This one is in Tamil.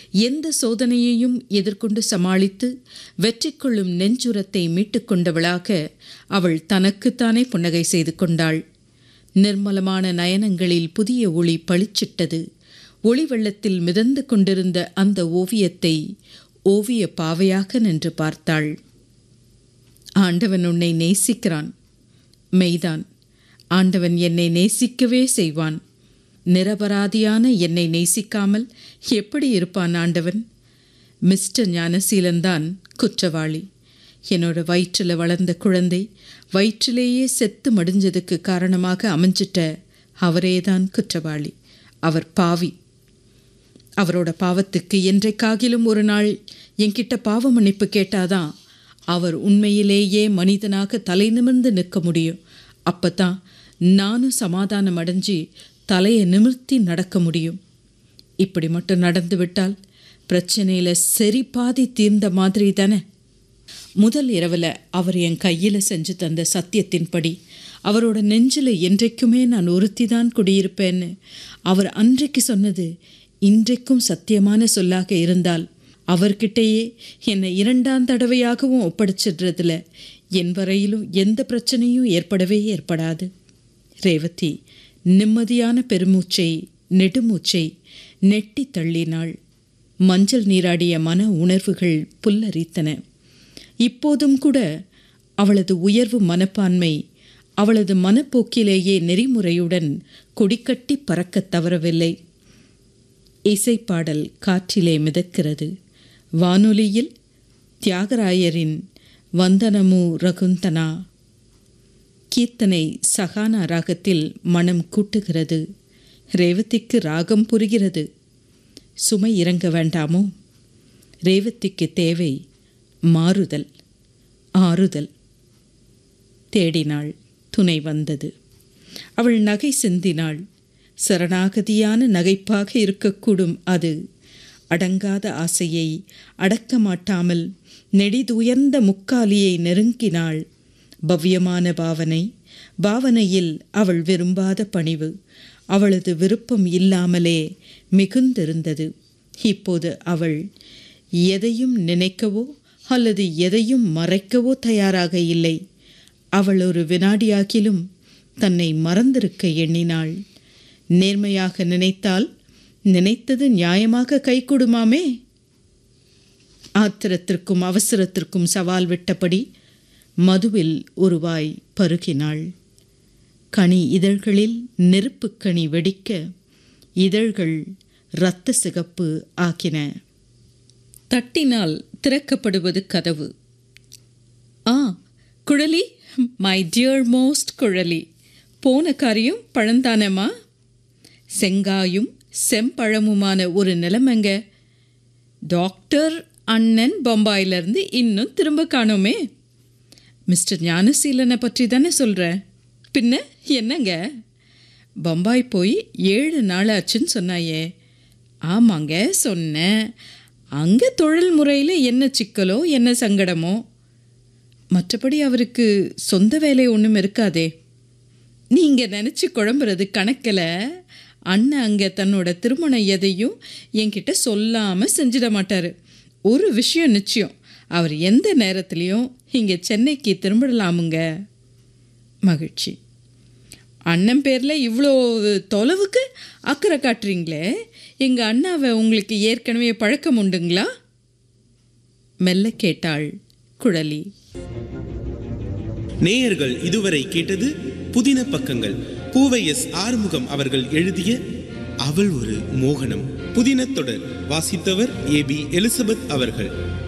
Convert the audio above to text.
எந்த சோதனையையும் எதிர்கொண்டு சமாளித்து வெற்றி கொள்ளும் நெஞ்சுரத்தை மீட்டுக்கொண்டவளாக அவள் தனக்குத்தானே புன்னகை செய்து கொண்டாள் நிர்மலமான நயனங்களில் புதிய ஒளி பளிச்சிட்டது ஒளி வெள்ளத்தில் மிதந்து கொண்டிருந்த அந்த ஓவியத்தை ஓவிய பாவையாக நின்று பார்த்தாள் ஆண்டவன் உன்னை நேசிக்கிறான் மெய்தான் ஆண்டவன் என்னை நேசிக்கவே செய்வான் நிரபராதியான என்னை நேசிக்காமல் எப்படி இருப்பான் ஆண்டவன் மிஸ்டர் ஞானசீலன்தான் குற்றவாளி என்னோட வயிற்றில் வளர்ந்த குழந்தை வயிற்றிலேயே செத்து மடிஞ்சதுக்கு காரணமாக அமைஞ்சிட்ட அவரேதான் குற்றவாளி அவர் பாவி அவரோட பாவத்துக்கு என்றைக்காகிலும் ஒரு நாள் என்கிட்ட பாவ மன்னிப்பு கேட்டாதான் அவர் உண்மையிலேயே மனிதனாக தலை நிமிர்ந்து நிற்க முடியும் அப்பதான் நானும் சமாதானம் அடைஞ்சு தலையை நிமிர்த்தி நடக்க முடியும் இப்படி மட்டும் நடந்து விட்டால் பிரச்சனையில் சரி பாதி தீர்ந்த மாதிரி தானே முதல் இரவில் அவர் என் கையில் செஞ்சு தந்த சத்தியத்தின்படி அவரோட நெஞ்சில் என்றைக்குமே நான் ஒருத்தி தான் குடியிருப்பேன்னு அவர் அன்றைக்கு சொன்னது இன்றைக்கும் சத்தியமான சொல்லாக இருந்தால் அவர்கிட்டயே என்னை இரண்டாம் தடவையாகவும் ஒப்படைச்சிடுறதுல என் வரையிலும் எந்த பிரச்சனையும் ஏற்படவே ஏற்படாது ரேவதி நிம்மதியான பெருமூச்சை நெடுமூச்சை நெட்டி தள்ளினாள் மஞ்சள் நீராடிய மன உணர்வுகள் புல்லரித்தன இப்போதும் கூட அவளது உயர்வு மனப்பான்மை அவளது மனப்போக்கிலேயே நெறிமுறையுடன் கொடிக்கட்டி பறக்கத் தவறவில்லை இசைப்பாடல் காற்றிலே மிதக்கிறது வானொலியில் தியாகராயரின் வந்தனமு ரகுந்தனா கீர்த்தனை சகானா ராகத்தில் மனம் கூட்டுகிறது ரேவதிக்கு ராகம் புரிகிறது சுமை இறங்க வேண்டாமோ ரேவதிக்கு தேவை மாறுதல் ஆறுதல் தேடினாள் துணை வந்தது அவள் நகை சிந்தினாள் சரணாகதியான நகைப்பாக இருக்கக்கூடும் அது அடங்காத ஆசையை அடக்க மாட்டாமல் நெடிதுயர்ந்த முக்காலியை நெருங்கினாள் பவ்யமான பாவனை பாவனையில் அவள் விரும்பாத பணிவு அவளது விருப்பம் இல்லாமலே மிகுந்திருந்தது இப்போது அவள் எதையும் நினைக்கவோ அல்லது எதையும் மறைக்கவோ தயாராக இல்லை அவள் ஒரு வினாடியாகிலும் தன்னை மறந்திருக்க எண்ணினாள் நேர்மையாக நினைத்தால் நினைத்தது நியாயமாக கைகூடுமாமே ஆத்திரத்திற்கும் அவசரத்திற்கும் சவால் விட்டபடி மதுவில் ஒரு வாய் பருகினாள் கனி இதழ்களில் நெருப்புக் கனி வெடிக்க இதழ்கள் இரத்த சிகப்பு ஆக்கின தட்டினால் திறக்கப்படுவது கதவு ஆ Kuzhali my dear most Kuzhali போன காரியம் பழந்தானம்மா செங்காயும் செம்பழமுமான ஒரு நிலைமைங்க டாக்டர் அண்ணன் பம்பாயிலிருந்து இன்னும் திரும்ப காணோமே மிஸ்டர் ஞானசீலனை பற்றி தானே சொல்கிறேன் பின்ன என்னங்க பம்பாய் போய் ஏழு நாள் ஆச்சுன்னு சொன்னாயே ஆமாங்க சொன்னேன் அங்கே தொழில் முறையில் என்ன சிக்கலோ என்ன சங்கடமோ மற்றபடி அவருக்கு சொந்த வேலை ஒன்றும் இருக்காதே நீங்கள் நினச்சி குழம்புறது கணக்கில் அண்ணன் அங்கே தன்னோட திருமணம் எதையும் என்கிட்ட சொல்லாமல் செஞ்சிட மாட்டார் ஒரு விஷயம் நிச்சயம் அவர் எந்த நேரத்துலையும் இங்கே சென்னைக்கு திரும்பிடலாமுங்க மகிழ்ச்சி அண்ணன் பேரில் இவ்வளோ தொலைவுக்கு அக்கறை காட்டுறீங்களே எங்கள் அண்ணாவை உங்களுக்கு ஏற்கனவே பழக்கம் உண்டுங்களா மெல்ல கேட்டாள் குழலி நேயர்கள் இதுவரை கேட்டது புதின பக்கங்கள் பூவை எஸ் ஆறுமுகம் அவர்கள் எழுதிய அவள் ஒரு மோகனம் புதின தொடர் வாசித்தவர் ஏ பி எலிசபெத் அவர்கள்